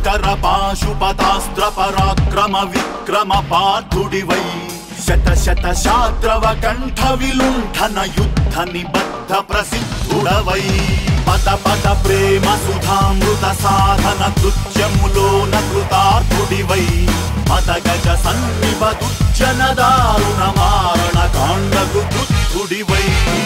భీకర పాశుపతాస్త్ర పరాక్రమ విక్రమ పార్థుడివై శత శత శాద్రవ కంఠ విలుంఠన యుద్ధ నిబద్ధ ప్రసిద్ధుడవై పద పద ప్రేమ సుధామృత సాధన కృత్యములోన కృతార్థుడివై మద గజ సన్నిభ దుర్జన దారుణ మారణ కాండకు కృత్తుడివై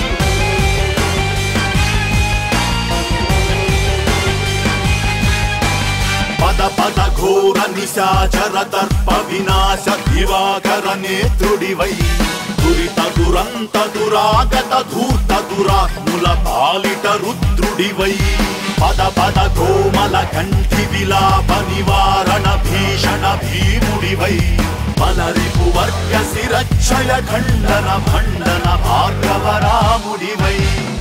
పద పద ఘోర నిశాచర దర్ప వినాశ దివాకర నేత్రుడివై దురిత దురంత దురాగత ధూర్త దురాత్ముల పాలిట రుద్రుడివై పద పద కోమల కంఠి విలాప నివారణ భీషణ భీముడివై బలరిపు వర్గ శిరక్షయ ఖండన భండన భార్గవ రాముడివై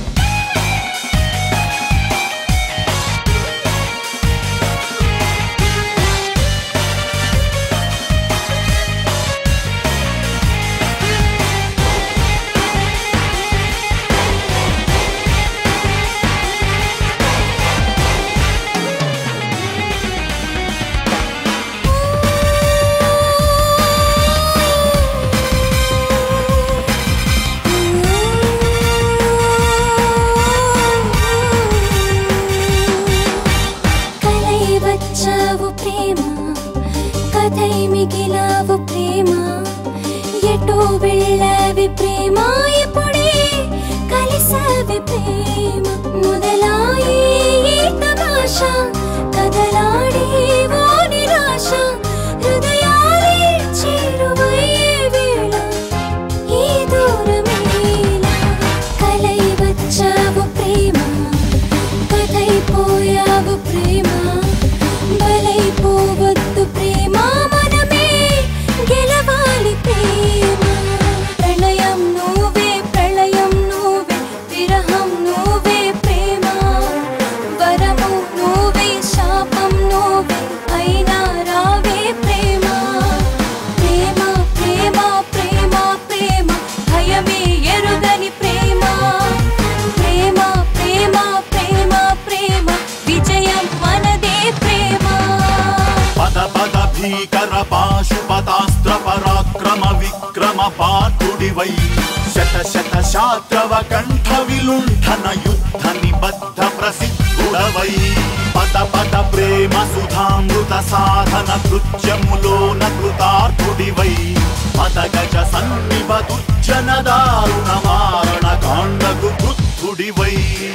కలై వచ్చావు ప్రేమ కథై మిగిలావు ప్రేమ ఎటో వెళ్ళావి ప్రేమ ఇప్పుడే కలిసావి ప్రేమ మొదలాయి ఈ తమాష కదలాడే ఓ నిరాశ హృదయాలే చేరువయ్యే వేళ ఈ దూరమేలా కలై వచ్చావు ప్రేమ కథైపోయావు ప్రేమ బలైపోవద్దు ప్రేమ మనమే గెలవాలి ప్రేమ ప్రణయం నువ్వే ప్రళయం నువ్వే విరహం నువ్వే ప్రేమ వరము నువ్వే శాపం నువ్వే అయినా రావే ప్రేమ ప్రేమ ప్రేమ ప్రేమ ప్రేమ భయమే ఎరుగని ప్రేమ ప్రేమ ప్రేమ ప్రేమ ప్రేమ విజయం మనదే ప్రేమ పద పద భీకర పాశుపతాస్త్ర పరాక్రమ విక్రమ పార్థుడివై శత శత శాద్రవ కంఠ విలుంఠన యుద్ధ నిబద్ధ ప్రసిద్ధుడవై పద పద ప్రేమ సుధామృత సాధన కృత్యములోన కృతార్థుడివై పద గజ సన్నిభ దుర్జన దారుణ మారణ కాండకు కృత్తుడివై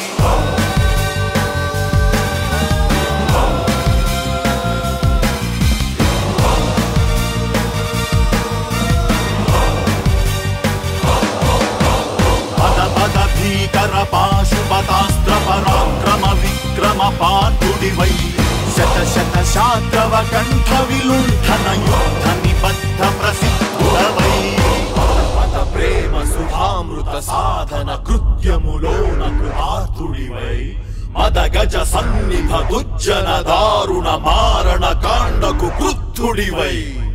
పద పద భీకర పాశుపతాస్త్ర పరాక్రమ విక్రమ పార్థుడివై శత శత శాద్రవ కంఠ విలుంఠన యుద్ధ నిబద్ధ ప్రసిద్ధుడవై పద పద ప్రేమ సుధామృత సాధన కృత్యములోన కృతార్థుడివై మద గజ సన్నిభ దుజ్జన దారుణ మారణ కాండకు కృత్తుడివై